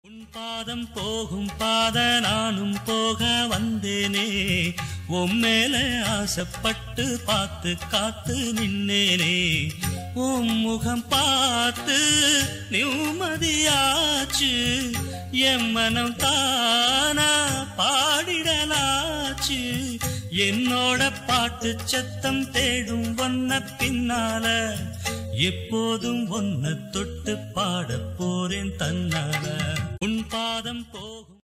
உன் பாதம் போகும் பாத நானும் போக வந்தேனே உன் மேல ஆசைப்பட்டு பார்த்து காத்து நின்னேனே உன் முகம் பார்த்து நிம்மதியாச்சு என் மனம் தானா பாடிடலாச்சு என்னோட பாட்டு சத்தம் தேடும் வண்ண பின்னால எப்போதும் ஒன்ன தொட்டு பாட போறேன் தன்னால உன் பாதம் போகும்